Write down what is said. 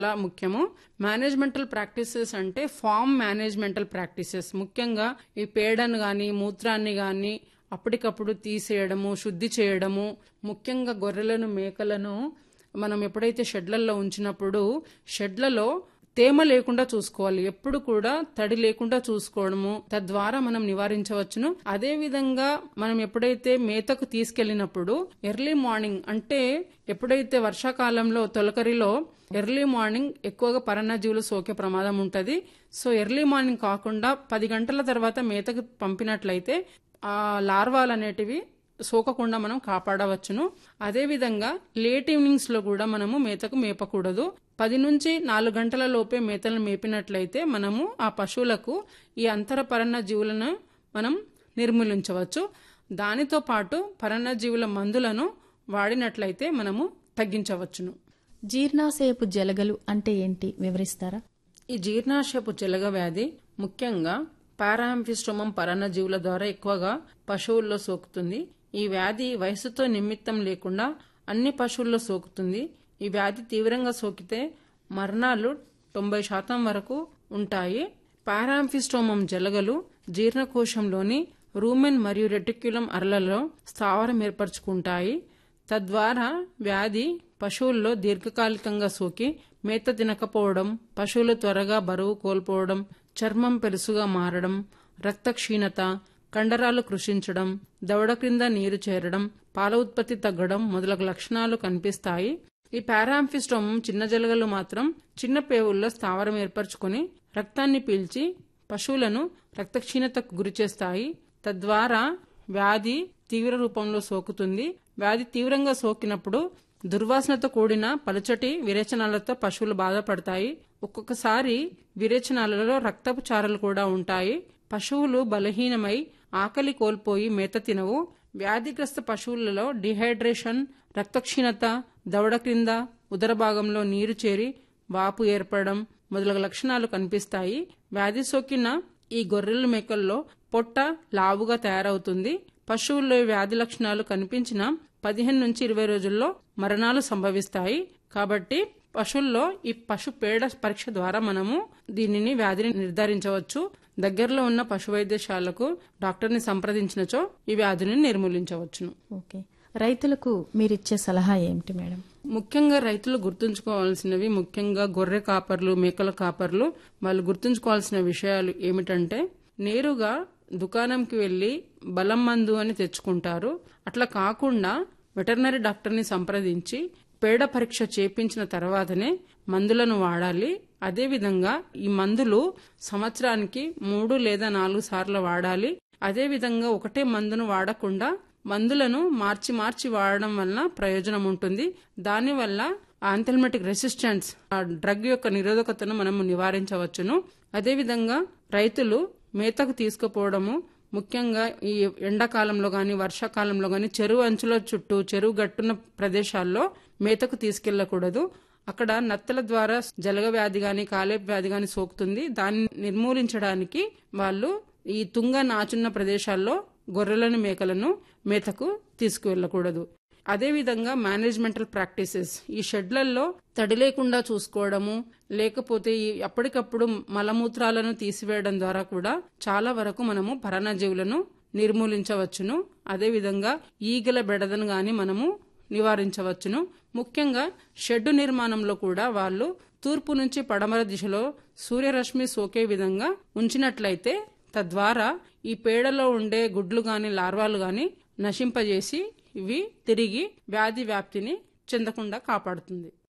చాలా ముఖ్యము managemental practices అంటే ఫామ్ మేనేజ్మెంటల్ ప్రాక్టీసెస్ ముఖ్యంగా ఈ పేడను గాని మూత్రాన్ని గాని అప్పటికప్పుడు తీసేయడము శుద్ధి చేయడము ముఖ్యంగా గొర్రెలను మేకలను మనం ఎప్పుడైతే షెడ్లలో ఉంచినప్పుడు షెడ్లలో తేమ లేకుండా చూసుకోవాలి ఎప్పుడు కూడా తడి లేకుండా చూసుకోవడము తద్వారా మనం నివారించవచ్చును అదే విధంగా మనం ఎప్పుడైతే మేతకు తీసుకెళ్లినప్పుడు ఎర్లీ మార్నింగ్ అంటే ఎప్పుడైతే వర్షాకాలంలో తొలకరిలో ఎర్లీ మార్నింగ్ ఎక్కువగా పరన్నజీవులు సోకే ప్రమాదం ఉంటది సో ఎర్లీ మార్నింగ్ కాకుండా పది గంటల తర్వాత మేతకు పంపినట్లయితే ఆ లార్వాలు అనేటివి సోకకుండా మనం కాపాడవచ్చును అదేవిధంగా లేట్ ఈవినింగ్స్ లో కూడా మనము మేతకు మేపకూడదు పది నుంచి నాలుగు గంటల లోపే మేతలను మేపినట్లయితే మనము ఆ పశువులకు ఈ అంతర పరన్న జీవులను మనం నిర్మూలించవచ్చు దానితో పాటు పరన్న జీవుల మందులను వాడినట్లయితే మనము తగ్గించవచ్చును జీర్ణాశయపు జలగలు అంటే ఏంటి వివరిస్తారా ఈ జీర్ణాశయపు జలగ వ్యాధి ముఖ్యంగా పారాంఫిస్టోమం పరన్నజీవుల ద్వారా ఎక్కువగా పశువుల్లో సోకుతుంది ఈ వ్యాధి వయసుతో నిమిత్తం లేకుండా అన్ని పశువుల్లో సోకుతుంది ఈ వ్యాధి తీవ్రంగా సోకితే మరణాలు తొంభై శాతం వరకు ఉంటాయి పారాంఫిస్టోమం జలగలు జీర్ణకోశంలోని రూమెన్ మరియు రెటిక్యులం అరలలో స్థావరం ఏర్పరచుకుంటాయి తద్వారా వ్యాధి పశువుల్లో దీర్ఘకాలికంగా సోకి మేత తినకపోవడం పశువులు త్వరగా బరువు కోల్పోవడం చర్మం పెరుసుగా మారడం రక్త క్షీణత కండరాలు కృషించడం దవడ క్రింద నీరు చేరడం పాల ఉత్పత్తి తగ్గడం మొదలగు లక్షణాలు కనిపిస్తాయి ఈ పారాంఫిస్టోమం చిన్న జలగలు మాత్రం చిన్న పేవుల్లో స్థావరం ఏర్పరచుకుని రక్తాన్ని పీల్చి పశువులను రక్తక్షీణతకు గురిచేస్తాయి తద్వారా వ్యాధి తీవ్ర రూపంలో సోకుతుంది వ్యాధి తీవ్రంగా సోకినప్పుడు దుర్వాసనతో కూడిన పలుచటి విరేచనాలతో పశువులు బాధపడతాయి ఒక్కొక్కసారి విరేచనాలలో రక్తపు చారలు కూడా ఉంటాయి పశువులు బలహీనమై ఆకలి కోల్పోయి మేత తినవు వ్యాధిగ్రస్త పశువులలో డిహైడ్రేషన్ రక్తక్షీణత దవడ క్రింద ఉదర భాగంలో నీరు చేరి వాపు ఏర్పడడం మొదలగు లక్షణాలు కనిపిస్తాయి వ్యాధి సోకిన ఈ గొర్రెల మేకల్లో పొట్ట లావుగా తయారవుతుంది పశువుల్లో వ్యాధి లక్షణాలు కనిపించిన పదిహేను నుంచి ఇరవై రోజుల్లో మరణాలు సంభవిస్తాయి కాబట్టి పశువుల్లో ఈ పశు పేడ పరీక్ష ద్వారా మనము దీనిని వ్యాధిని నిర్ధారించవచ్చు దగ్గరలో ఉన్న పశు వైద్యశాలకు డాక్టర్ని సంప్రదించినచో ఈ వ్యాధిని నిర్మూలించవచ్చును ఓకే రైతులకు మీరిచ్చే సలహా ఏమిటి మేడం ముఖ్యంగా రైతులు గుర్తుంచుకోవాల్సినవి ముఖ్యంగా గొర్రె కాపర్లు మేకల కాపర్లు వాళ్ళు గుర్తుంచుకోవాల్సిన విషయాలు ఏమిటంటే నేరుగా దుకాణంకి వెళ్లి బలం మందు అని తెచ్చుకుంటారు అట్లా కాకుండా వెటర్నరీ డాక్టర్ని సంప్రదించి పేడ పరీక్ష చేపించిన తర్వాతనే మందులను వాడాలి అదేవిధంగా ఈ మందులు సంవత్సరానికి మూడు లేదా నాలుగు సార్లు వాడాలి అదేవిధంగా ఒకటే మందును వాడకుండా మందులను మార్చి మార్చి వాడడం వలన ప్రయోజనం ఉంటుంది దానివల్ల ఆంథల్మెటిక్ రెసిస్టెన్స్ ఆ డ్రగ్ యొక్క నిరోధకతను మనము నివారించవచ్చును అదేవిధంగా రైతులు మేతకు తీసుకుపోవడము ముఖ్యంగా ఈ ఎండాకాలంలో గాని వర్షాకాలంలో గాని చెరువు అంచుల చుట్టూ చెరువు గట్టున ప్రదేశాల్లో మేతకు తీసుకెళ్లకూడదు అక్కడ నత్తల ద్వారా జలగ వ్యాధి గాని కాలేపు వ్యాధి గాని సోకుతుంది దాన్ని నిర్మూలించడానికి వాళ్ళు ఈ తుంగ నాచున్న ప్రదేశాల్లో గొర్రెలను మేకలను మేతకు తీసుకువెళ్లకూడదు అదేవిధంగా మేనేజ్మెంటల్ ప్రాక్టీసెస్ ఈ షెడ్లలో తడి లేకుండా చూసుకోవడము లేకపోతే ఈ అప్పటికప్పుడు మలమూత్రాలను తీసివేయడం ద్వారా కూడా చాలా వరకు మనము పరాన్నజీవులను నిర్మూలించవచ్చును అదేవిధంగా ఈగల బెడదను గాని మనము నివారించవచ్చును ముఖ్యంగా షెడ్డు నిర్మాణంలో కూడా వాళ్ళు తూర్పు నుంచి పడమర దిశలో సూర్యరశ్మి సోకే విధంగా ఉంచినట్లయితే తద్వారా ఈ పేడలో ఉండే గుడ్లు గాని లార్వాలు గాని నశింపజేసి ఇవి తిరిగి వ్యాధి వ్యాప్తిని చెందకుండా కాపాడుతుంది